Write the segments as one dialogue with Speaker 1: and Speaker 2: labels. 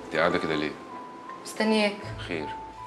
Speaker 1: انت قاعده كده ليه
Speaker 2: مستنياك
Speaker 1: خير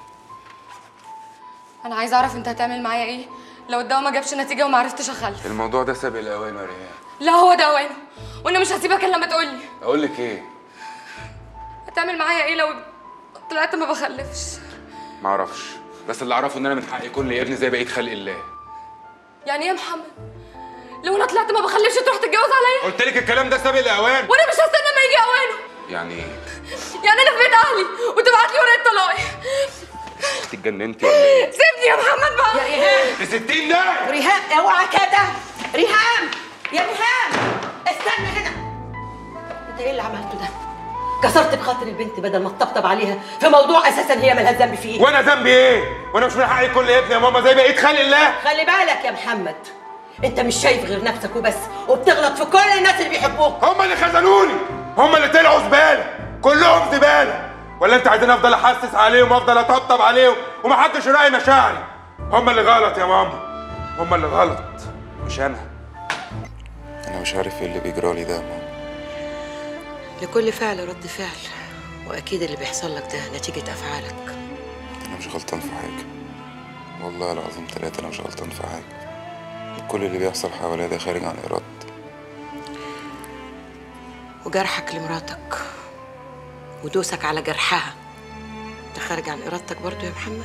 Speaker 2: انا عايزه اعرف انت هتعمل معايا ايه لو الدواء ما جابش نتيجه وما عرفتش اخلف
Speaker 1: الموضوع ده سابق الاوان يا ريان
Speaker 2: لا هو ده اوانه وانا مش هسيبك الا لما تقولي
Speaker 1: اقول لك ايه
Speaker 2: هتعمل معايا ايه لو طلعت ما بخلفش
Speaker 1: ما اعرفش بس اللي اعرفه ان انا من حقي كل ابن زي بقيه خلق الله
Speaker 2: يعني ايه يا محمد لو انا طلعت ما بخلفش تروح تتجوز عليا
Speaker 1: قلت لك الكلام ده سابق الاوان
Speaker 2: وانا مش هستنى ما يجي اوانه
Speaker 1: يعني ايه
Speaker 2: يعني انا في بيت اهلي وتبعت لي ورقه طلاقي
Speaker 1: انت اتجننتي ولا ايه
Speaker 2: سيبني يا محمد بقى
Speaker 3: يا ريهام
Speaker 1: في 60 ده
Speaker 3: ريهام اوعى كده ريهام يا ريهام استنى هنا انت ايه اللي عملته ده كسرت بخاطر البنت بدل ما تطبطب عليها في موضوع اساسا هي مالها ذنب فيه
Speaker 1: وانا ذنبي ايه وانا مش من حقي كل ابن يا ماما زي بقيه خلق الله
Speaker 3: خلي بالك يا محمد انت مش شايف غير نفسك وبس وبتغلط في كل الناس اللي بيحبوك
Speaker 1: هم اللي خذلوني هم اللي طلعوا زباله كلهم زباله ولا انت عايزين افضل احسس عليهم وافضل اطبطب عليهم ومحدش يراعي مشاعري هم اللي غلط يا ماما هم اللي غلط مش انا انا مش عارف ايه اللي بيجرالي ده يا ماما
Speaker 3: لكل فعل رد فعل واكيد اللي بيحصل لك ده نتيجه افعالك
Speaker 1: انا مش غلطان في حاجه والله العظيم ثلاثة انا مش غلطان في حاجه كل اللي بيحصل حواليا ده خارج عن ارادتي
Speaker 3: وجرحك لمراتك ودوسك على جرحها ده خارج عن ارادتك برضو يا محمد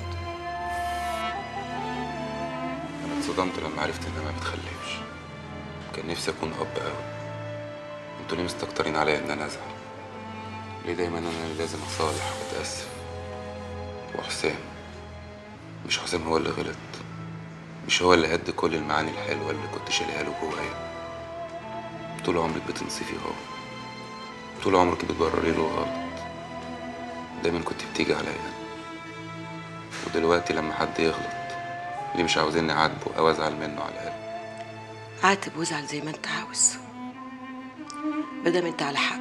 Speaker 1: انا اتصدمت لما عرفت انها ما بتخلفش كان نفسي اكون اب قوي انتوا ليه مستكترين عليا ان انا ازعل ليه دايما انا اللي لازم اصالح واتاسف وحسام مش حسام هو اللي غلط مش هو اللي هد كل المعاني الحلوه اللي كنت شايلها له جوايا طول عمرك بتنصفي هو طول عمرك بتبرري له غلط دايما كنت بتيجي عليا ودلوقتي لما حد يغلط ليه مش عاوزيني اعاتبه او ازعل منه على الاقل
Speaker 3: عاتب وازعل زي ما انت عاوز مادام انت على حق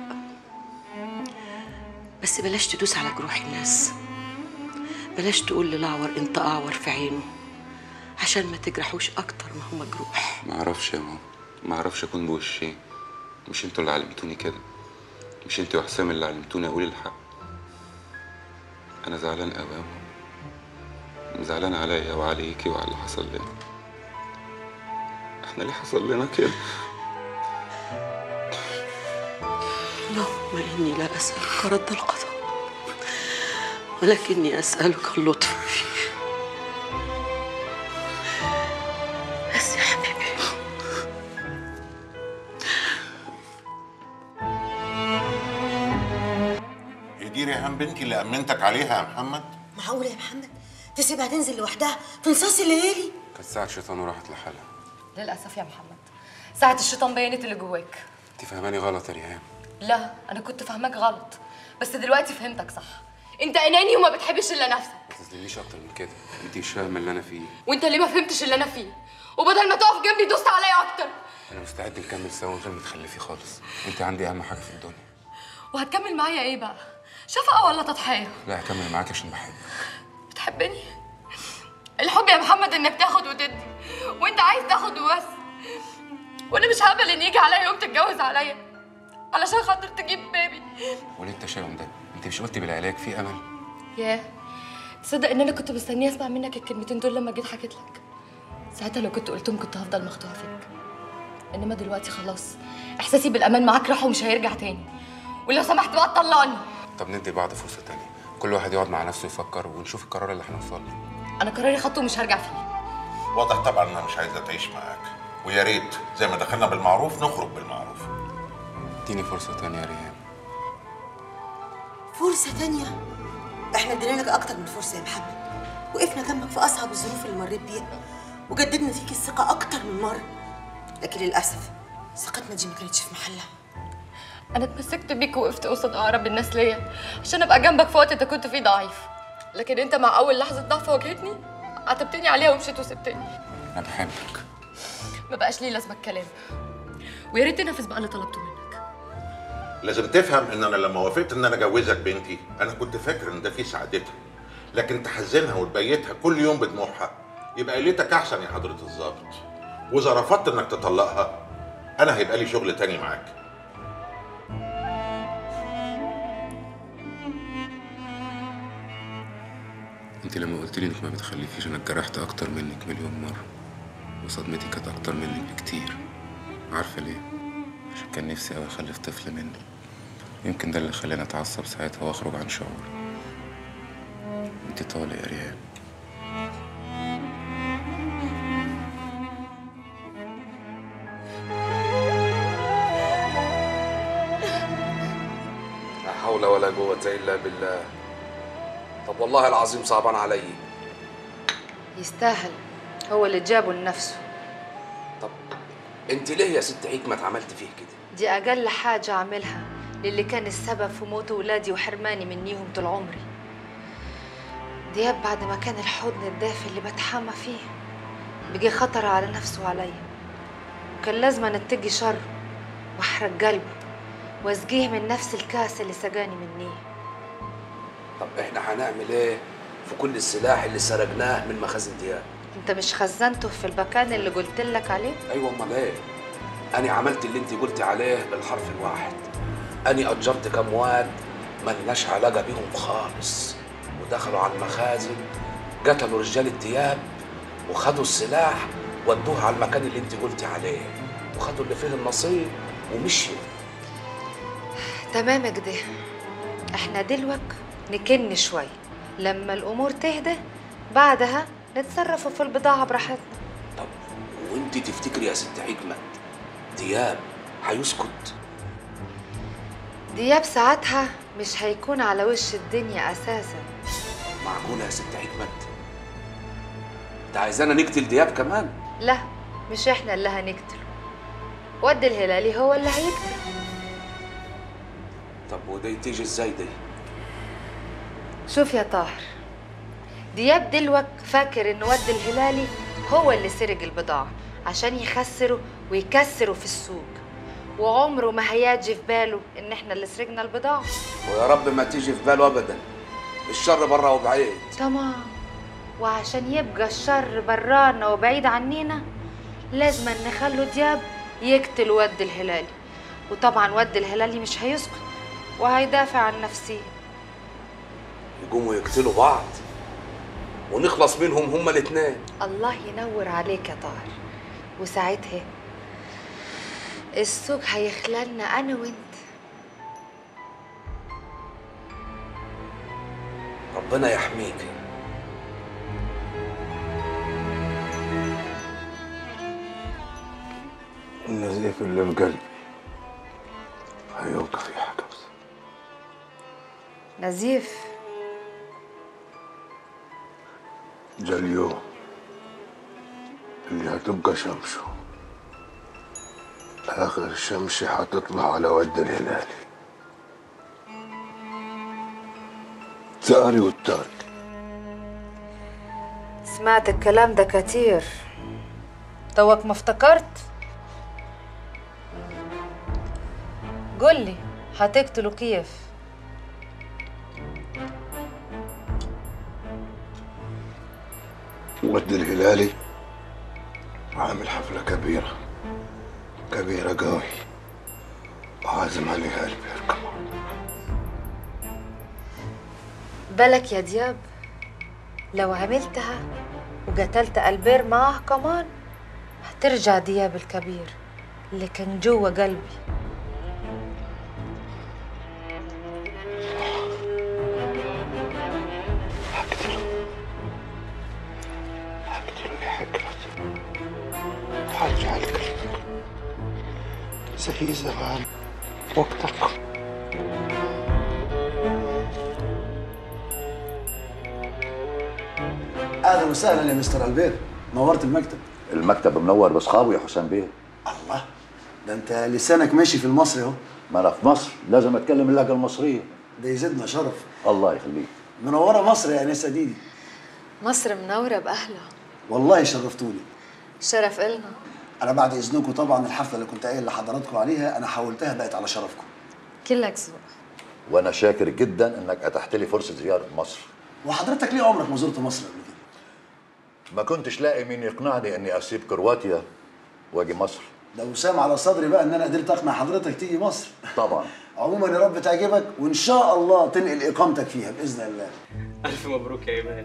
Speaker 3: بس بلاش تدوس على جروح الناس بلاش تقول للأعور انت أعور في عينه عشان ما تجرحوش أكتر ما هو مجروح
Speaker 1: ما اعرفش يا ماما ما اعرفش اكون بوشين مش انتوا اللي علمتوني كده مش انتوا يا حسام اللي علمتوني اقول الحق انا زعلان قوي يا ماما زعلان عليا وعليكي وعلى اللي حصل لنا احنا ليه حصل لنا كده
Speaker 3: اللهم إني لا أسألك رد القضاء ولكني أسألك اللطف فيه بس يا حبيبي
Speaker 4: هي دي ريهام بنتي اللي امنتك عليها يا محمد
Speaker 5: معقولة يا محمد تسيبها تنزل لوحدها في نصاص الليالي
Speaker 1: كانت ساعة شيطان وراحت لحالها
Speaker 2: للاسف يا محمد ساعه الشيطان بينت اللي جواك
Speaker 1: انت فاهماني غلط يا ريهام
Speaker 2: لا انا كنت فاهماك غلط بس دلوقتي فهمتك صح انت اناني وما بتحبش الا نفسك
Speaker 1: ما تظلمنيش اكتر من كده انت مش فاهمه اللي انا فيه
Speaker 2: وانت ليه ما فهمتش اللي انا فيه وبدل ما تقف جنبي دوست عليا اكتر
Speaker 1: انا مستعد نكمل سوا من غير ما تخلفي خالص انت عندي اهم حاجه في الدنيا
Speaker 2: وهتكمل معايا ايه بقى شفقه ولا تضحيه
Speaker 1: لا هكمل معاك عشان بحبك
Speaker 2: بتحبني الحب يا محمد انك تاخد وتدي وانت عايز تاخد وبس وانا مش هقبل ان يجي عليا يوم تتجوز عليا علشان خاطر تجيب بيبي
Speaker 1: وليه التشاؤم ده انت مش قلتي بالعلاج في امل
Speaker 2: ياه تصدق ان انا كنت مستنيه اسمع منك الكلمتين دول لما جيت حكيت لك ساعتها لو كنت قلتهم كنت هفضل مخدوعه فيك انما دلوقتي خلاص احساسي بالامان معاك راح ومش هيرجع تاني ولو سمحت بقى تطلقني
Speaker 1: طب ندي لبعض فرصه تانية كل واحد يقعد مع نفسه يفكر ونشوف القرار اللي هنوصل له
Speaker 2: انا قراري خدته ومش هرجع فيه
Speaker 4: واضح طبعا انها مش عايزه تعيش معاك ويا ريت زي ما دخلنا بالمعروف نخرج بالمعروف
Speaker 1: اديني فرصه تانية يا ريهام
Speaker 5: فرصة تانية احنا ادينا لك اكتر من فرصة يا محمد وقفنا جنبك في اصعب الظروف اللي مريت بيها وجددنا فيك الثقة اكتر من مرة لكن للأسف ثقتنا دي ما كانتش في محلها
Speaker 2: انا اتمسكت بيك ووقفت قصاد اقرب الناس ليا عشان ابقى جنبك في وقت انت كنت فيه ضعيف لكن انت مع اول لحظه ضعف واجهتني عتبتني عليها ومشيت وسبتني
Speaker 1: انا بحبك
Speaker 2: ما بقاش ليه لازمه الكلام ويا ريت تنفذ بقى اللي طلبته منك
Speaker 4: لازم تفهم ان انا لما وافقت ان انا اجوزك بنتي انا كنت فاكر ان ده في سعادتها لكن تحزنها وتبيتها كل يوم بدموعها يبقى ليتك احسن يا حضره الضابط واذا رفضت انك تطلقها انا هيبقى لي شغل تاني معاك
Speaker 1: انت لما قلت لي انك ما بتخلفيش انا اتجرحت اكتر منك مليون مره وصدمتي كانت اكتر منك بكتير عارفه ليه عشان كان نفسي اوي اخلف طفل مني يمكن ده اللي خلاني اتعصب ساعتها واخرج عن شعوري انت طالق يا ريان
Speaker 6: لا حول ولا قوة إلا بالله طب والله العظيم صعبان علي
Speaker 2: يستاهل هو اللي جابه لنفسه
Speaker 6: طب انت ليه يا ست حكمة عملت فيه كده
Speaker 2: دي أقل حاجة أعملها للي كان السبب في موت ولادي وحرماني منيهم طول عمري دياب بعد ما كان الحضن الدافي اللي بتحمى فيه بقي خطر على نفسه وعليا وكان لازم اتقي شره واحرق قلبه واسقيه من نفس الكاس اللي سقاني منيه
Speaker 6: طب احنا هنعمل ايه في كل السلاح اللي سرقناه من مخازن دياب
Speaker 2: انت مش خزنته في المكان اللي قلت لك عليه
Speaker 6: ايوه امال ايه انا عملت اللي انت قلتي عليه بالحرف الواحد انا اجرت كام واد ملناش علاقه بيهم خالص ودخلوا على المخازن قتلوا رجال الدياب وخدوا السلاح ودوه على المكان اللي انت قلتي عليه وخدوا اللي فيه النصيب ومشيوا
Speaker 2: تمام كده احنا دلوك نكن شوي لما الامور تهدى بعدها نتصرفوا في البضاعة براحتنا
Speaker 6: طب وانت تفتكري يا ست حكمة دياب هيسكت
Speaker 2: دياب ساعتها مش هيكون على وش الدنيا اساسا
Speaker 6: معقولة يا ست حكمة انت عايزانا نقتل دياب كمان
Speaker 2: لا مش احنا اللي هنقتله ود الهلالي هو اللي هيقتل
Speaker 6: طب ودي تيجي ازاي دي
Speaker 2: شوف يا طاهر دياب دلوك فاكر ان ود الهلالي هو اللي سرق البضاعة عشان يخسره ويكسره في السوق وعمره ما هيجي في باله ان احنا اللي سرقنا البضاعة
Speaker 6: ويا رب ما تيجي في باله ابدا الشر بره وبعيد
Speaker 2: تمام وعشان يبقى الشر برانا وبعيد عنينا لازم نخلو دياب يقتل ود الهلالي وطبعا ود الهلالي مش هيسكت وهيدافع عن نفسه
Speaker 6: يقوموا يقتلوا بعض ونخلص منهم هما الاتنين
Speaker 2: الله ينور عليك يا طاهر وساعتها السوق هيخلالنا انا وانت
Speaker 6: ربنا يحميك
Speaker 7: النزيف اللي في قلبي هيوقف يا حكمس
Speaker 2: نزيف
Speaker 7: جا اليوم اللي هتبقى شمشه آخر شمس هتطلع على ود الهلالي تاري والتارك
Speaker 2: سمعت الكلام ده كتير توك ما افتكرت قولي هتقتله كيف
Speaker 7: ود الهلالي عامل حفلة كبيرة كبيرة قوي وعازم عليها قلبي يركب
Speaker 2: بالك يا دياب لو عملتها وقتلت ألبير معاه كمان هترجع دياب الكبير اللي كان جوا قلبي
Speaker 7: هقتله هقتله يا حكمة وهرجع قلبك زي زمان وقتك
Speaker 8: اهلا وسهلا يا مستر البير نورت المكتب
Speaker 9: المكتب منور باصحابه يا حسام بيه
Speaker 8: الله ده انت لسانك ماشي في المصري اهو
Speaker 9: ما انا في مصر لازم اتكلم اللهجه المصريه
Speaker 8: ده يزيدنا شرف
Speaker 9: الله يخليك
Speaker 8: منوره مصر يا انسه ديدي
Speaker 2: مصر منورة بأهلها
Speaker 8: والله شرفتوني
Speaker 2: شرف إلنا
Speaker 8: انا بعد اذنكم طبعا الحفله اللي كنت قايل لحضراتكم عليها انا حولتها بقت على شرفكم
Speaker 2: كلك ذوق
Speaker 9: وانا شاكر جدا انك اتحت لي فرصه زياره مصر
Speaker 8: وحضرتك ليه عمرك ما زرت مصر قبل كده
Speaker 9: ما كنتش لاقي مين يقنعني اني اسيب كرواتيا واجي مصر
Speaker 8: ده وسام على صدري بقى ان انا قدرت اقنع حضرتك تيجي مصر
Speaker 9: طبعا
Speaker 8: عموما يا رب تعجبك وان شاء الله تنقل اقامتك فيها باذن الله
Speaker 10: ألف مبروك يا إيمان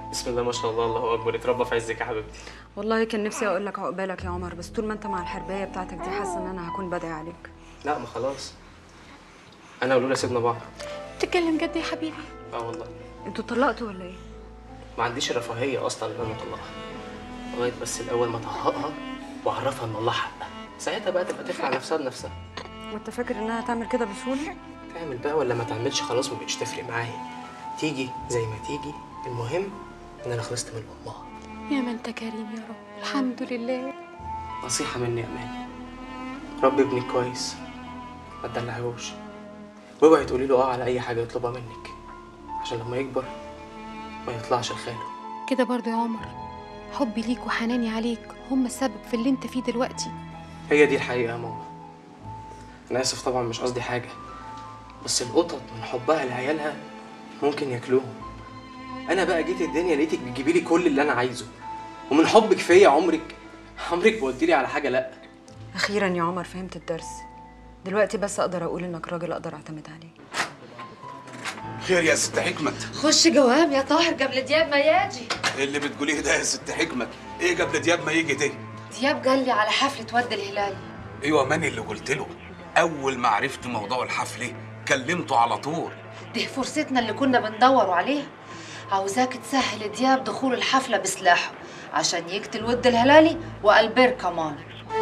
Speaker 10: بسم الله ما شاء الله الله اكبر اتربى في عزك يا حبيبتي
Speaker 11: والله كان نفسي اقول لك عقبالك يا عمر بس طول ما انت مع الحربايه بتاعتك دي حاسه ان انا هكون بدعي عليك
Speaker 10: لا ما خلاص انا ولولا سيبنا بعض
Speaker 11: تتكلم جد يا حبيبي
Speaker 10: اه والله
Speaker 11: انتوا اتطلقتوا ولا ايه
Speaker 10: ما عنديش الرفاهيه اصلا ان انا اطلقها لغايه بس الاول ما اطهقها واعرفها ان الله حق ساعتها بقى تبقى تفرع نفسها بنفسها
Speaker 11: وانت فاكر انها تعمل كده بسهوله
Speaker 10: تعمل بقى ولا ما تعملش خلاص ما بقتش تفرق معايا تيجي زي ما تيجي المهم ان انا خلصت من امها
Speaker 12: يا ما انت كريم يا رب الحمد لله
Speaker 10: نصيحه مني يا امان ربي ابنك كويس ما تدلعهوش واوعي تقولي له اه على اي حاجه يطلبها منك عشان لما يكبر ما يطلعش لخاله
Speaker 12: كده برضو يا عمر حبي ليك وحناني عليك هم السبب في اللي انت فيه دلوقتي
Speaker 10: هي دي الحقيقه يا ماما انا اسف طبعا مش قصدي حاجه بس القطط من حبها لعيالها ممكن ياكلوهم انا بقى جيت الدنيا لقيتك بتجيبي لي كل اللي انا عايزه ومن حبك فيا عمرك عمرك ما قلت لي على حاجه لا
Speaker 11: اخيرا يا عمر فهمت الدرس دلوقتي بس اقدر اقول انك راجل اقدر اعتمد عليه
Speaker 6: خير يا ست حكمت
Speaker 2: خش جواب يا طاهر قبل دياب ما يجي
Speaker 6: ايه اللي بتقوليه ده يا ست حكمت ايه قبل دياب ما يجي ده
Speaker 2: دياب قال لي على حفلة ود الهلال
Speaker 6: ايوه ماني اللي قلت له اول ما عرفت موضوع الحفله كلمته على طول
Speaker 2: دي فرصتنا اللي كنا بندوروا عليها عاوزاك تسهل دياب دخول الحفلة بسلاحه عشان يقتل ود الهلالي وألبير كمان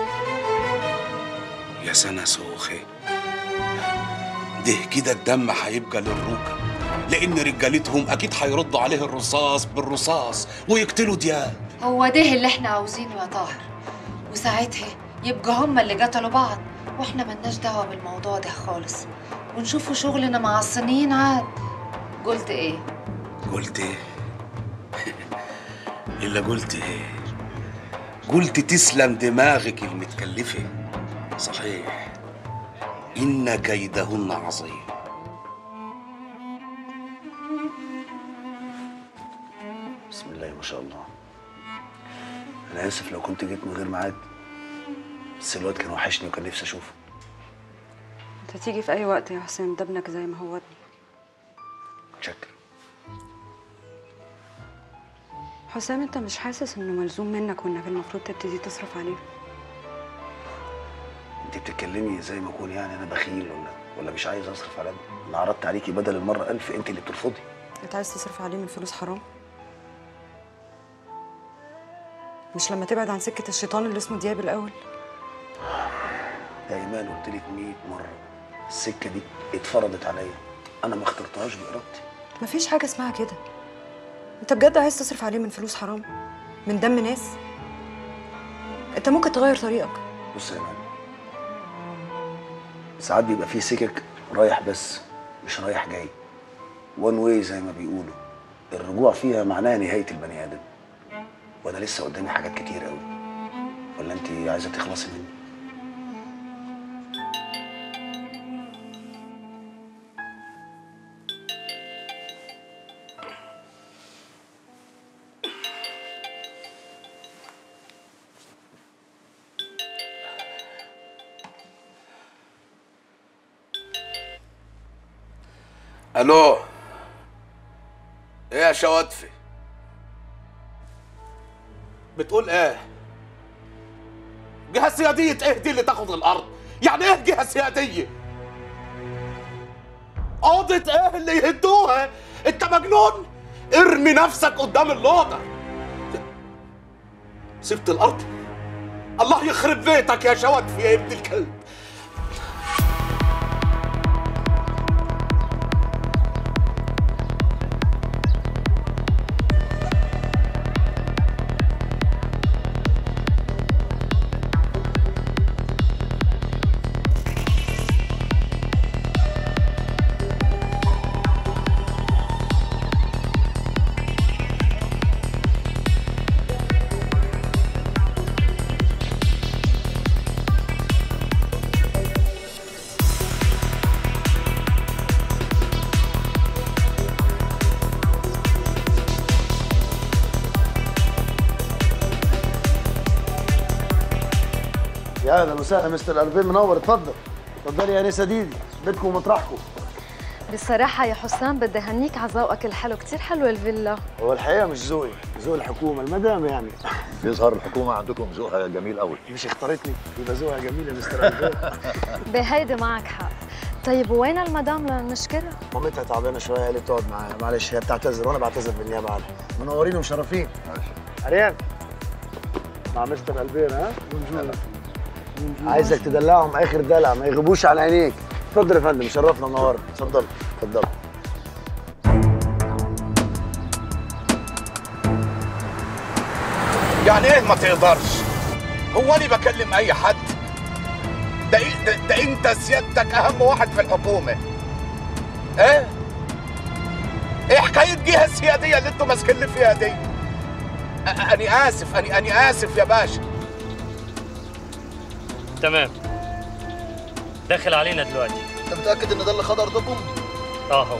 Speaker 6: يا سنة سوخي ده كده الدم هيبقى للركب لان رجالتهم اكيد هيردوا عليه الرصاص بالرصاص ويقتلوا دياب
Speaker 2: هو ده اللي احنا عاوزينه يا طاهر وساعتها يبقى هما اللي قتلوا بعض واحنا ملناش دعوة بالموضوع ده خالص ونشوفوا شغلنا مع الصينيين عاد قلت ايه؟
Speaker 6: قلت ايه الا قلت ايه قلت تسلم دماغك المتكلفه صحيح ان كيدهن عظيم
Speaker 8: بسم الله ما شاء الله انا اسف لو كنت جيت من غير ميعاد بس الواد كان وحشني وكان نفسي اشوفه
Speaker 11: انت تيجي في اي وقت يا حسام ده ابنك زي ما هو ابني
Speaker 8: متشكر
Speaker 11: حسام انت مش حاسس انه ملزوم منك وانك المفروض تبتدي تصرف عليه
Speaker 8: انت بتتكلمي زي ما اكون يعني انا بخيل ولا ولا مش عايز اصرف على ابني انا عرضت عليكي بدل المره ألف انت اللي بترفضي
Speaker 11: انت عايز تصرف عليه من فلوس حرام مش لما تبعد عن سكة الشيطان اللي اسمه دياب الأول
Speaker 8: يا ايمان قلت لك 100 مره السكه دي اتفرضت عليا انا ما اخترتهاش بارادتي
Speaker 11: مفيش حاجة اسمها كده انت بجد عايز تصرف عليه من فلوس حرام من دم ناس انت ممكن تغير طريقك
Speaker 8: بص يا ايمان ساعات بيبقى في سكك رايح بس مش رايح جاي وان واي زي ما بيقولوا الرجوع فيها معناها نهايه البني ادم وانا لسه قدامي حاجات كتير قوي ولا انت عايزه تخلصي مني
Speaker 6: الو ايه يا شواتفي بتقول ايه جهة سيادية ايه دي اللي تاخد الارض يعني ايه جهة سيادية اوضة ايه اللي يهدوها انت مجنون ارمي نفسك قدام اللوضة سبت الارض الله يخرب بيتك يا شواتفي يا ابن الكلب
Speaker 8: يا اهلا وسهلا مستر الفين منور اتفضل اتفضلي يا انسه ديدي بيتكم ومطرحكم
Speaker 13: بصراحة يا حسام بدي هنيك على ذوقك الحلو كتير حلوة الفيلا
Speaker 8: هو الحقيقه مش ذوقي ذوق الحكومه المدام يعني
Speaker 9: يظهر الحكومه عندكم ذوقها جميل قوي
Speaker 8: مش اختارتني يبقى ذوقها جميل يا مستر ألفين.
Speaker 13: بهيدي معك حق طيب وين المدام لنشكرها؟
Speaker 8: مامتها تعبانه شويه قالت تقعد معايا معلش هي بتعتذر وانا بعتذر بالنيابه عنها منورين ومشرفين اريان مع مستر البير ها بونجور عايزك تدلعهم اخر دلع ما يغيبوش عن عينيك اتفضل يا فندم شرفنا منورنا اتفضل اتفضل
Speaker 6: يعني ايه ما تقدرش هو انا بكلم اي حد ده, إيه- ده, ده انت سيادتك اهم واحد في الحكومه ايه ايه حكايه جهه السياديه اللي انتوا ماسكين لي فيها دي أ- أنا آسف أنا أنا آسف يا باشا
Speaker 14: تمام داخل علينا دلوقتي
Speaker 15: انت متاكد ان ده اللي خد ارضكم
Speaker 14: اه هو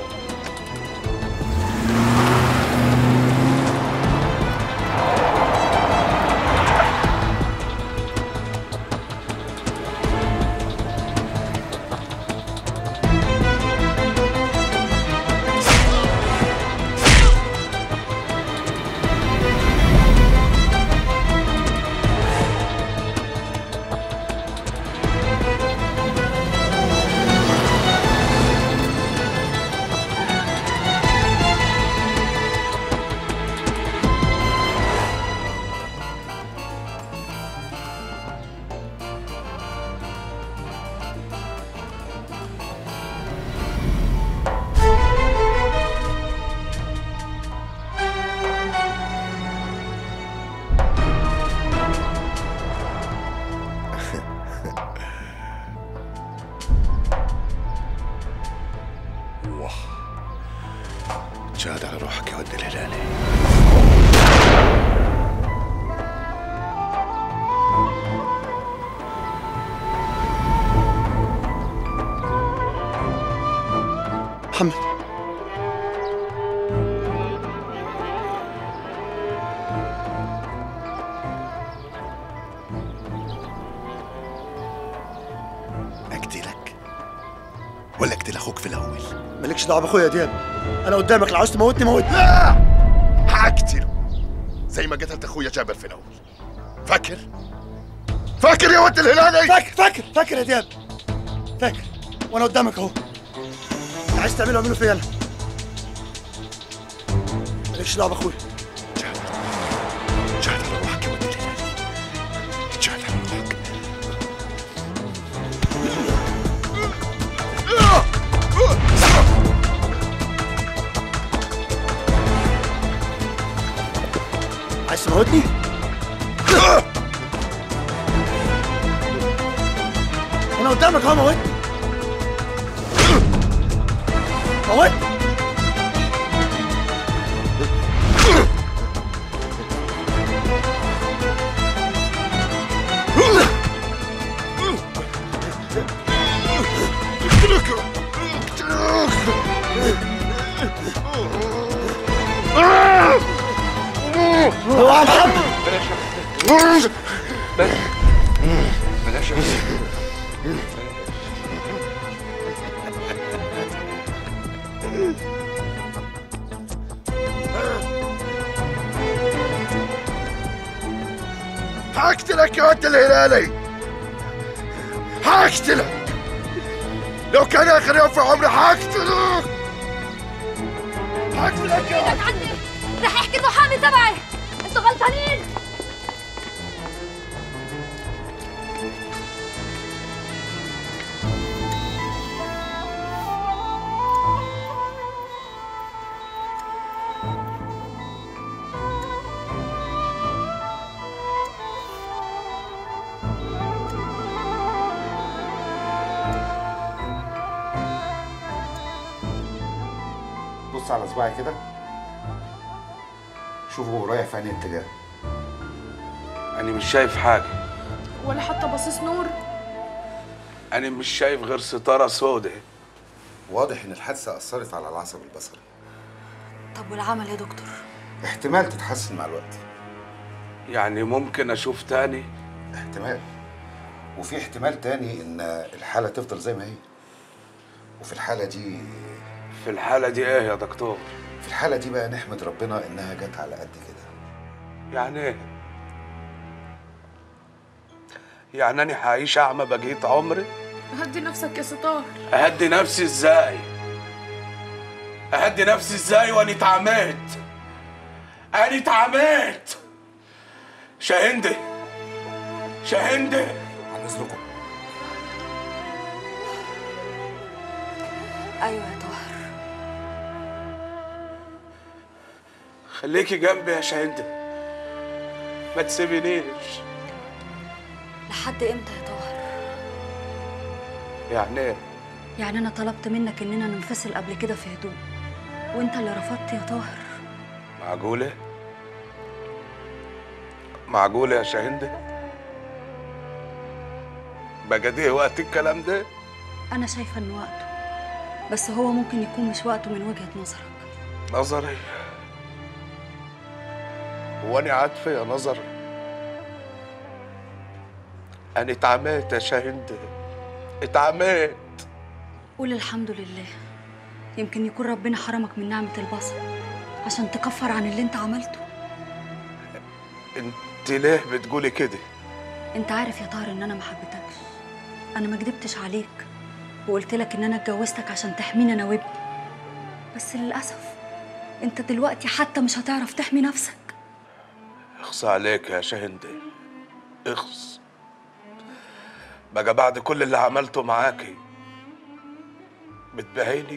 Speaker 7: واه جاد على روحك يا ود الهلالي محمد اقتلك ولا اقتل اخوك في الاول
Speaker 8: مالكش دعوه باخويا يا دياب انا قدامك لو عاوز تموتني موتني
Speaker 7: لا هقتله زي ما قتلت اخويا جابر في الاول فاكر فاكر يا ود الهلالي
Speaker 8: فاكر فاكر فاكر يا دياب فاكر وانا قدامك اهو عايز تعمله اعمله فيا انا مالكش دعوه باخويا
Speaker 7: جاد على روحك يا ود الهلالي جاد على روحك
Speaker 8: عايز تموتني انا قدامك اهو موتني موتني اوعى محمد
Speaker 1: بلاش بلاش يا باشا.
Speaker 7: هقتلك يا ود الهلالي هقتلك لو كان اخر يوم في عمري هقتلك هقتلك يا ود
Speaker 16: عني رح احكي المحامي تبعي انتوا غلطانين
Speaker 17: بص على صباعي كده شوفه رايح في انهي اتجاه
Speaker 6: أنا مش شايف حاجة
Speaker 16: ولا حتى باصص نور
Speaker 6: أنا مش شايف غير ستارة سوداء
Speaker 17: واضح ان الحادثه اثرت على العصب البصري
Speaker 5: طب والعمل يا دكتور
Speaker 17: احتمال تتحسن مع الوقت
Speaker 6: يعني ممكن أشوف تاني
Speaker 17: احتمال وفي احتمال تاني ان الحاله تفضل زي ما هي وفي الحاله دي
Speaker 6: في الحالة دي ايه يا دكتور؟
Speaker 17: في الحالة دي بقى نحمد ربنا إنها جت على قد كده
Speaker 6: يعني ايه؟ يعني انا هعيش اعمى بقية عمري؟
Speaker 18: هدي نفسك يا ستار
Speaker 6: اهدي نفسي ازاي؟ اهدي نفسي ازاي وانا اتعميت؟ انا اتعميت شاهندي شاهندي
Speaker 17: عن إذنكم
Speaker 5: ايوه يا طاهر
Speaker 6: خليكي جنبي يا شاهندي ما تسيبينيش
Speaker 5: لحد امتى يا طاهر
Speaker 6: يعني ايه؟
Speaker 5: يعني انا طلبت منك اننا ننفصل قبل كده في هدوء وانت اللي رفضت يا طاهر
Speaker 6: معقولة؟ معقولة يا شاهندي؟ بقى دي وقت الكلام ده؟
Speaker 5: انا شايفه ان وقته بس هو ممكن يكون مش وقته من وجهه نظرك
Speaker 6: نظري هو انا عارفه يا نظر انا اتعميت يا شاهندي اتعميت
Speaker 5: قول الحمد لله يمكن يكون ربنا حرمك من نعمه البصر عشان تكفر عن اللي انت عملته
Speaker 6: انت ليه بتقولي كده
Speaker 5: انت عارف يا طاهر ان انا ما حبيتكش انا ما كدبتش عليك وقلت لك ان انا اتجوزتك عشان تحميني انا وابني بس للاسف انت دلوقتي حتى مش هتعرف تحمي نفسك
Speaker 6: اخص عليك يا شاهندي اخص بقى بعد كل اللي عملته معاكي بتبهيني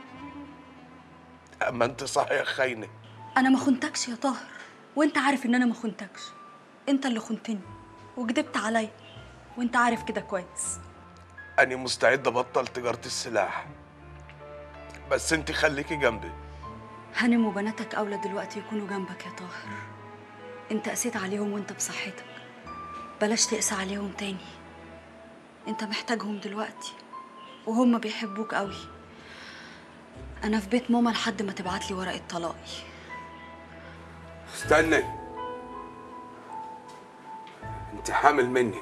Speaker 6: اما انت صحيح خاينه
Speaker 5: انا ما خنتكش يا طاهر وانت عارف ان انا ما خنتكش انت اللي خنتني وكدبت عليا وانت عارف كده كويس
Speaker 6: أنا مستعد أبطل تجارة السلاح بس أنت خليكي جنبي
Speaker 5: هانم وبناتك اولى دلوقتي يكونوا جنبك يا طاهر انت قسيت عليهم وانت بصحتك بلاش تقسى عليهم تاني انت محتاجهم دلوقتي وهم بيحبوك قوي انا في بيت ماما لحد ما تبعت لي ورقه طلاقي
Speaker 6: استني أنت حامل مني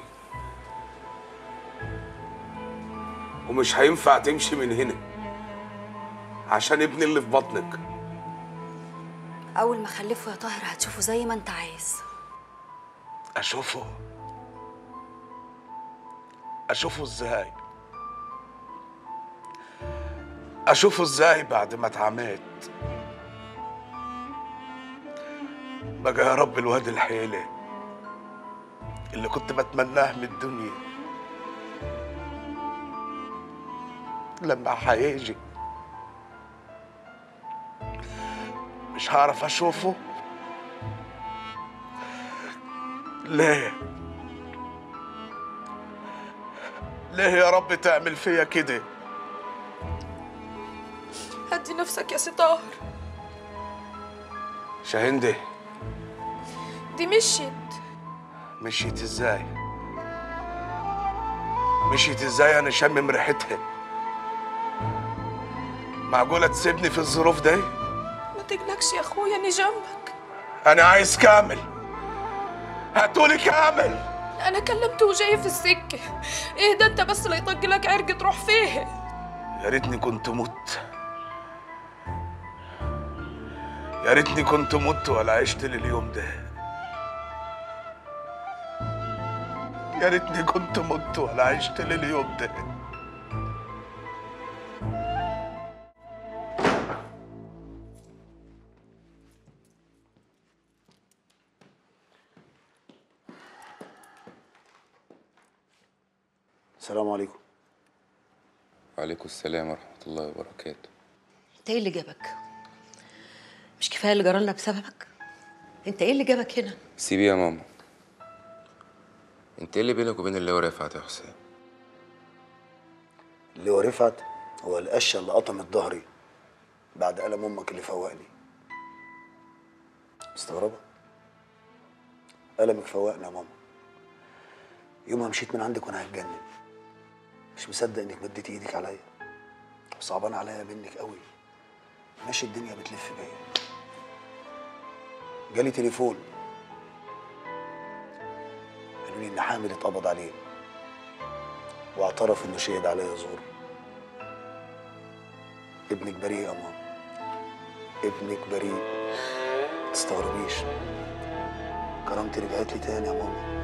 Speaker 6: ومش هينفع تمشي من هنا عشان ابني اللي في بطنك
Speaker 5: اول ما اخلفه يا طاهر هتشوفه زي ما انت عايز
Speaker 6: أشوفه أشوفه إزاي أشوفه إزاي بعد ما اتعميت بقى يا رب الواد الحيلة اللي كنت بتمناه من الدنيا لما هيجي مش هعرف أشوفه ليه ليه يا رب تعمل فيا كده
Speaker 18: هدي نفسك يا ستار
Speaker 6: شاهندي
Speaker 18: دي مشيت
Speaker 6: مشيت ازاي مشيت ازاي انا شامم ريحتها معقولة تسيبني في الظروف دي
Speaker 18: ما تقلقش يا اخويا اني جنبك
Speaker 6: انا عايز كامل هاتولي كامل
Speaker 18: انا كلمته وجاي في السكه ايه ده انت بس لا يطق لك عرق تروح فيه
Speaker 6: يا ريتني كنت مت يا ريتني كنت مت ولا عشت لليوم ده يا ريتني كنت مت ولا عشت لليوم ده
Speaker 8: السلام عليكم
Speaker 1: وعليكم السلام ورحمة الله وبركاته
Speaker 3: انت ايه اللي جابك مش كفايه اللي جرالنا بسببك انت ايه اللي جابك هنا
Speaker 1: سيبي يا ماما انت ايه اللي بينك وبين اللي هو رفعت يا حسين
Speaker 8: اللي هو رفعت هو القشه اللي قطمت ظهري بعد ألم أمك اللي فوقني مستغربة؟ ألمك فوقني يا ماما يومها مشيت من عندك وأنا هتجنن مش مصدق إنك مديتي إيدك عليا صعبان عليا منك قوي ماشي الدنيا بتلف بيا جالي تليفون قالوا لي إن حامد اتقبض عليه واعترف إنه شهد عليا زور ابنك بريء يا ماما ابنك بريء ما تستغربيش كرامتي رجعت لي تاني يا ماما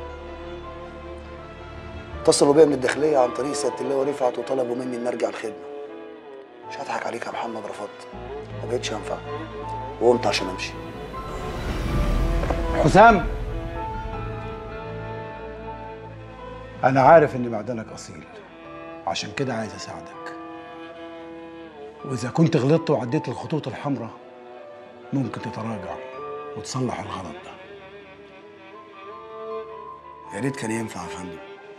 Speaker 8: اتصلوا بيا من الداخليه عن طريق سياده اللواء رفعت وطلبوا مني ان ارجع الخدمه مش هضحك عليك يا محمد رفضت ما بقتش انفع وقمت عشان امشي
Speaker 19: حسام أنا عارف إن معدنك أصيل عشان كده عايز أساعدك وإذا كنت غلطت وعديت الخطوط الحمراء ممكن تتراجع وتصلح الغلط ده
Speaker 8: يا ريت كان ينفع يا فندم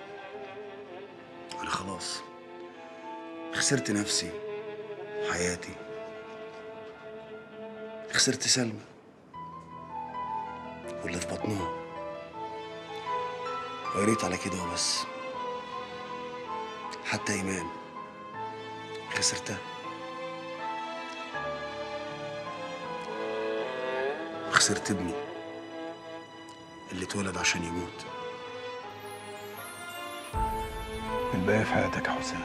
Speaker 8: انا خلاص خسرت نفسي حياتي خسرت سلمى واللي في بطنها ويا ريت على كده وبس حتى ايمان خسرتها خسرت ابني اللي اتولد عشان يموت
Speaker 19: الباقية في حياتك يا حسام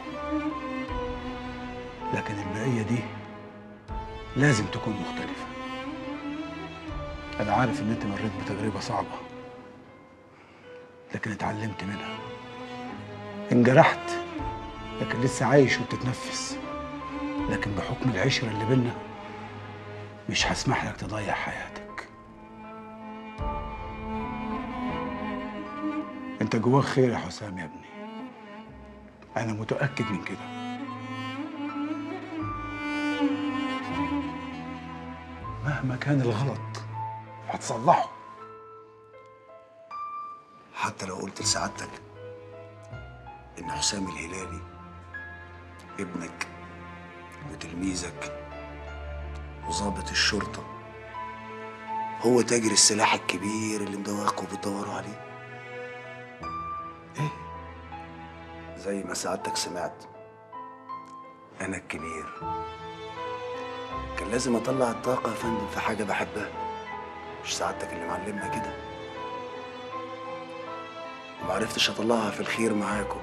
Speaker 19: لكن البقية دي لازم تكون مختلفة أنا عارف إن أنت مريت بتجربة صعبة لكن اتعلمت منها انجرحت لكن لسه عايش وبتتنفس لكن بحكم العشرة اللي بينا مش هسمح لك تضيع حياتك انت جواك خير يا حسام يا ابني انا متأكد من كده مهما كان الغلط هتصلحه
Speaker 8: حتى لو قلت لسعادتك ان حسام الهلالي ابنك وتلميذك وظابط الشرطة هو تاجر السلاح الكبير اللي مدوقكوا بتدوروا عليه ايه زي ما سعادتك سمعت انا الكبير كان لازم اطلع الطاقة يا فندم في حاجة بحبها مش سعادتك اللي معلمنا كده ومعرفتش اطلعها في الخير معاكم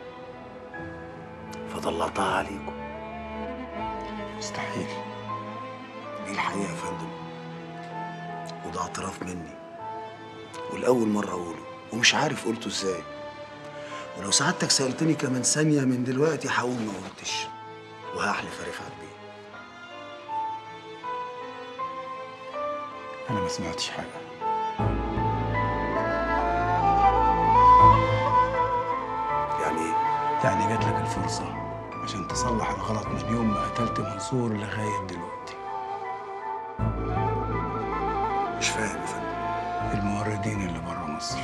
Speaker 8: فطلعتها عليكم
Speaker 19: مستحيل
Speaker 8: دي الحقيقة يا فندم وده اعتراف مني والأول مرة أقوله ومش عارف قلته إزاي ولو سعادتك سألتني كمان ثانية من دلوقتي هقول ما قلتش وهحلف يا رفعت بيه
Speaker 19: انا ما سمعتش حاجة
Speaker 8: يعني ايه؟
Speaker 19: يعني جات لك الفرصة عشان تصلح الغلط من يوم ما قتلت منصور لغاية دلوقتي
Speaker 8: مش فاهم يا فندم
Speaker 19: الموردين اللي بره مصر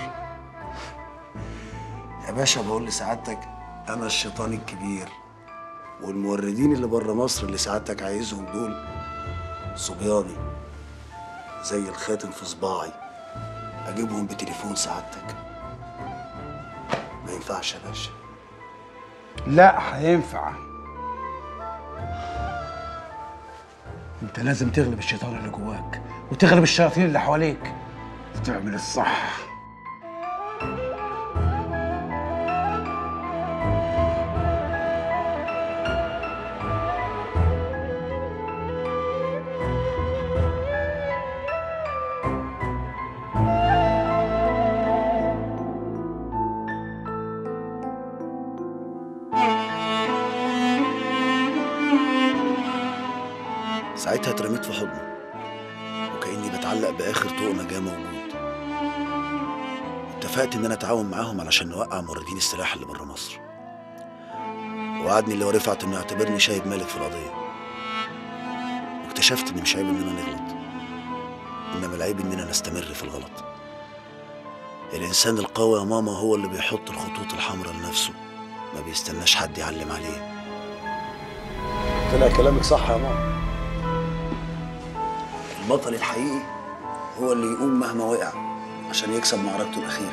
Speaker 8: يا باشا بقول لسعادتك أنا الشيطان الكبير والموردين اللي بره مصر اللي سعادتك عايزهم دول صبياني زي الخاتم في صباعي أجيبهم بتليفون سعادتك ما ينفعش يا باشا
Speaker 19: لا هينفع انت لازم تغلب الشيطان اللي جواك وتغلب الشياطين اللي حواليك وتعمل الصح
Speaker 8: ساعتها اترميت في حضنه وكأني بتعلق بآخر طوق نجاة موجود اتفقت إن أنا أتعاون معاهم علشان نوقع موردين السلاح اللي بره مصر وعدني اللي هو رفعت إنه يعتبرني شاهد مالك في القضية واكتشفت إن مش عيب إننا نغلط إنما العيب إننا نستمر في الغلط الإنسان القوي يا ماما هو اللي بيحط الخطوط الحمراء لنفسه ما بيستناش حد يعلم عليه طلع كلامك صح يا ماما البطل الحقيقي هو اللي يقوم مهما وقع عشان يكسب معركته الأخيرة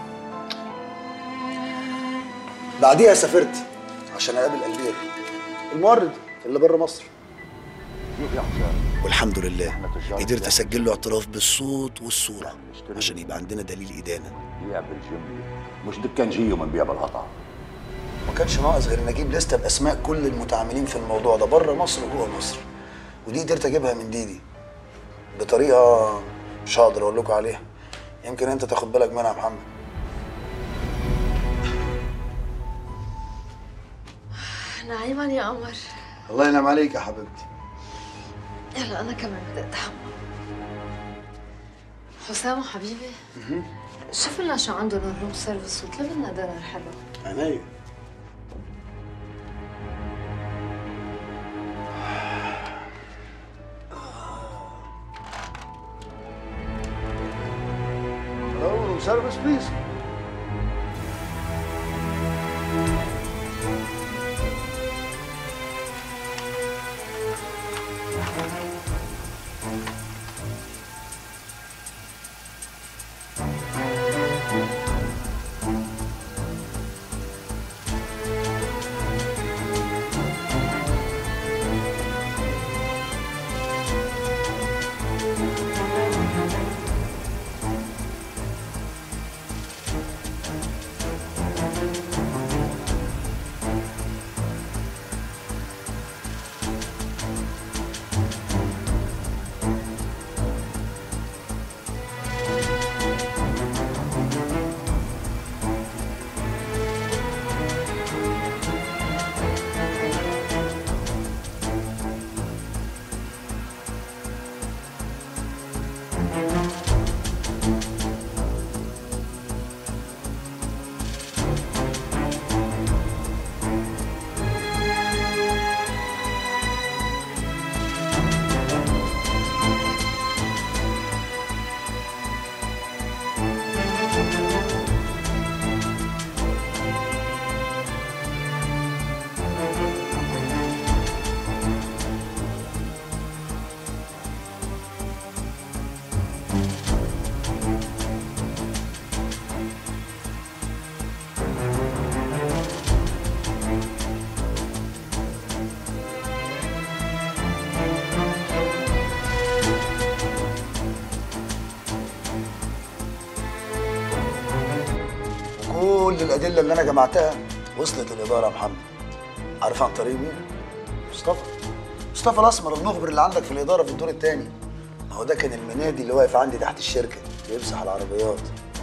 Speaker 8: بعديها سافرت عشان أقابل ألبير المورد اللي بره مصر
Speaker 9: شوف يا حسام
Speaker 8: والحمد لله قدرت أسجل له اعتراف بالصوت والصورة عشان يبقى عندنا دليل إدانة
Speaker 9: بيع بالجملة مش دكان جيو من بيع بالقطع
Speaker 8: كانش ناقص غير ان اجيب لسته باسماء كل المتعاملين في الموضوع ده بره مصر وجوه مصر ودي قدرت اجيبها من ديدي بطريقه مش هقدر اقول لكم عليها يمكن انت تاخد بالك منها يا محمد
Speaker 13: نعيما يا قمر
Speaker 8: الله ينعم عليك يا حبيبتي
Speaker 13: يلا انا كمان بدي اتحمل حسام حبيبي شوف لنا شو عندهم الروم سيرفيس واطلب لنا دينر حلو
Speaker 8: عينيا Hello, room service, please. كل الادله اللي انا جمعتها وصلت للاداره يا محمد عارف عن طريق مين مصطفى مصطفى الاسمر المخبر اللي عندك في الاداره في الدور الثاني ما هو ده كان المنادي اللي واقف عندي تحت الشركه بيمسح العربيات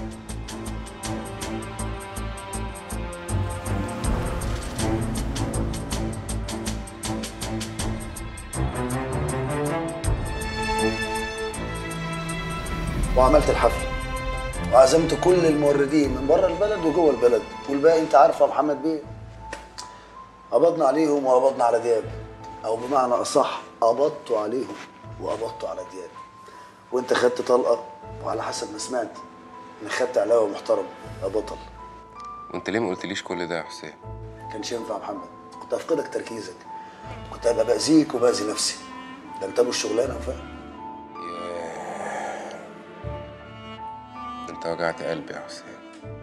Speaker 8: وعملت الحفله وعزمت كل الموردين من بره البلد وجوه البلد والباقي انت عارفه يا محمد بيه قبضنا عليهم وقبضنا على دياب او بمعنى اصح قبضتوا عليهم وقبضتوا على دياب وانت خدت طلقه وعلى حسب ما سمعت انك خدت علاوه محترم يا بطل
Speaker 1: وانت ليه ما قلتليش كل ده يا حسام
Speaker 8: كانش ينفع يا محمد كنت هفقدك تركيزك كنت هبقى باذيك وباذي نفسي ده انت ابو الشغلانه فاهم
Speaker 1: انت وجعت قلبي يا حسام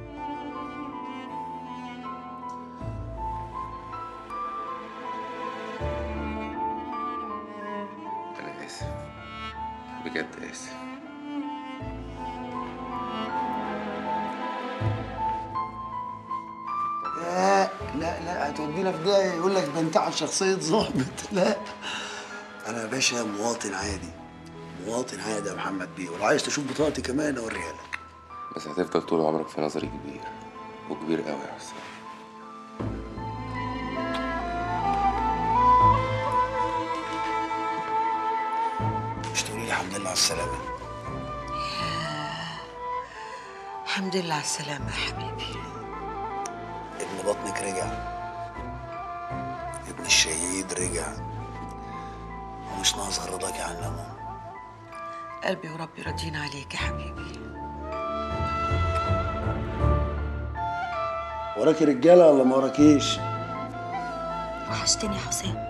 Speaker 1: انا اسف بجد اسف
Speaker 8: لا لا لا هتودينا في ده يقول لك بنتعب شخصية ظابط لا أنا يا باشا مواطن عادي مواطن عادي يا محمد بيه ولو عايز تشوف بطاقتي كمان أوريها لك
Speaker 1: بس هتفضل طول عمرك في نظري كبير وكبير قوي يا حسام
Speaker 8: مش تقولي لي الحمد لله على السلامة
Speaker 3: الحمد لله على السلامة يا حبيبي
Speaker 8: ابن بطنك رجع ابن الشهيد رجع ومش ناقص غير رضاكي عن الأمام
Speaker 3: قلبي وربي راضيين عليك يا حبيبي
Speaker 8: وراكي رجالة ولا ما وراكيش؟
Speaker 5: وحشتني يا حسام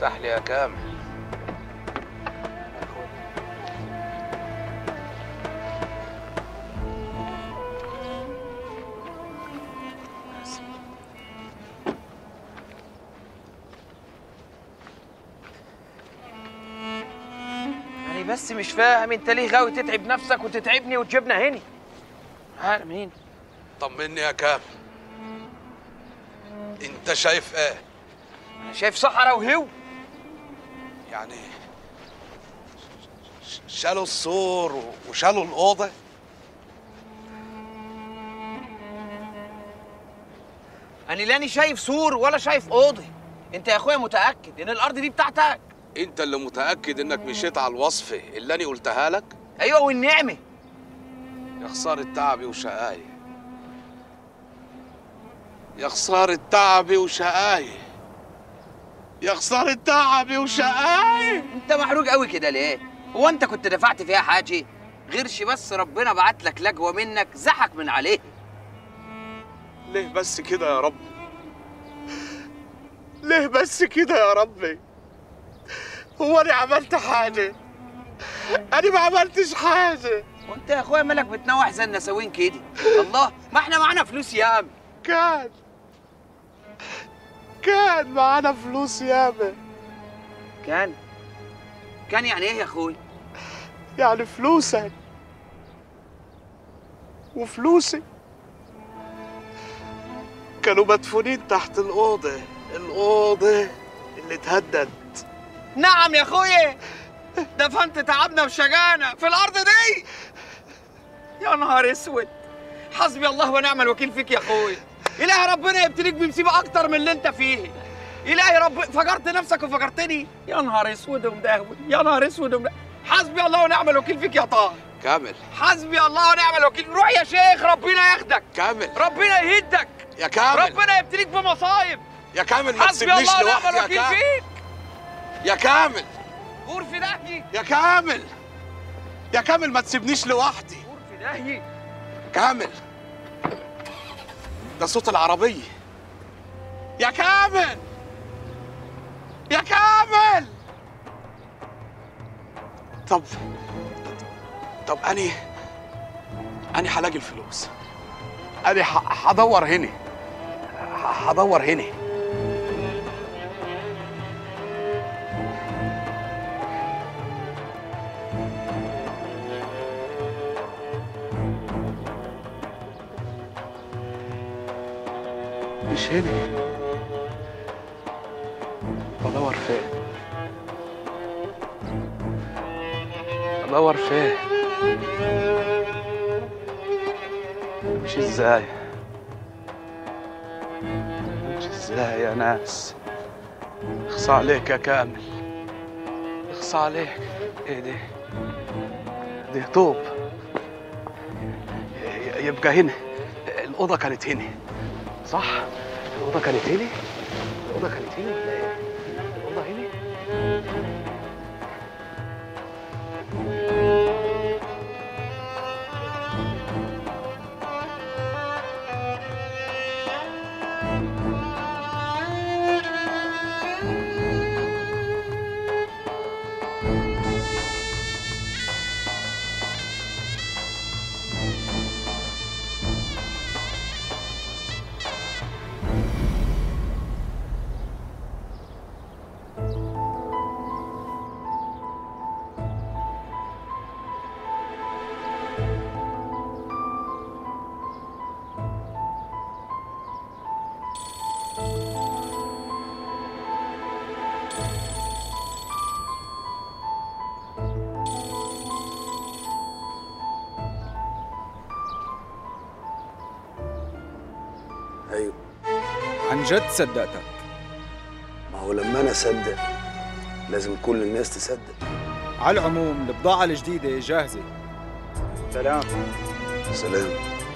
Speaker 6: افتح لي يا كامل
Speaker 20: يعني بس مش فاهم انت ليه غاوي تتعب نفسك وتتعبني وتجيبنا هنا عارف مين
Speaker 6: طمني يا كامل انت شايف ايه
Speaker 20: انا شايف صحراء وهو
Speaker 6: يعني ش- شالوا السور و- وشالوا الاوضه
Speaker 20: انا لاني شايف سور ولا شايف اوضه انت يا اخويا متاكد ان الارض دي بتاعتك
Speaker 6: انت اللي متاكد انك مشيت على الوصفه اللي انا قلتها لك
Speaker 20: ايوه والنعمه
Speaker 6: يا خساره تعبي وشقاي يا خساره تعبي وشقاي يا خساره تعبي وشقاي
Speaker 20: انت محروق قوي كده ليه هو انت كنت دفعت فيها حاجه غيرش بس ربنا بعت لك لجوه منك زحك من عليه
Speaker 6: ليه بس كده يا رب ليه بس كده يا ربي هو انا عملت حاجه انا ما عملتش حاجه
Speaker 20: وانت يا اخويا مالك بتنوح زي النساوين كده الله ما احنا معانا فلوس ياما
Speaker 6: كان كان معانا فلوس ياما
Speaker 20: كان كان يعني ايه يا اخوي
Speaker 6: يعني فلوسك وفلوسي كانوا مدفونين تحت الأوضة الأوضة اللي اتهدد
Speaker 20: نعم يا اخويا دفنت تعبنا وشجانا في الارض دي يا نهار اسود حسبي الله ونعم الوكيل فيك يا اخويا الهي ربنا يبتليك بمصيبه اكتر من اللي انت فيه الهي رب فجرت نفسك وفجرتني يا نهار اسود ومدهول يا نهار اسود ومدهول حسبي الله ونعم الوكيل فيك يا طه
Speaker 6: كامل
Speaker 20: حسبي الله ونعم الوكيل روح يا شيخ ربنا ياخدك
Speaker 6: كامل
Speaker 20: ربنا يهدك
Speaker 6: يا كامل
Speaker 20: ربنا يبتليك بمصايب
Speaker 6: يا كامل ما
Speaker 20: حسبي
Speaker 6: تسيبنيش
Speaker 20: الله ونعم
Speaker 6: لوحدي يا
Speaker 20: الوكيل
Speaker 6: كامل
Speaker 20: فيك
Speaker 6: يا كامل
Speaker 20: غور في داهية
Speaker 6: يا كامل يا كامل ما تسيبنيش لوحدي
Speaker 20: غور في داهية
Speaker 6: كامل ده صوت العربية يا كامل يا كامل طب طب أني أني هلاقي الفلوس أني ح- هدور هنا ه- هدور هنا مش هنا بدور فين بدور فين مش ازاي مش ازاي يا ناس اخصى عليك يا كامل اخصى عليك ايه دي دي طوب ي- يبقى هنا الأوضة كانت هنا صح؟ الأوضة كانت هنا؟ الأوضة كانت هنا ولا إيه؟ الأوضة هنا؟
Speaker 8: ايوه
Speaker 21: عن جد صدقتك
Speaker 8: ما هو لما انا اصدق لازم كل الناس تصدق
Speaker 21: على العموم البضاعة الجديدة جاهزة سلام
Speaker 8: سلام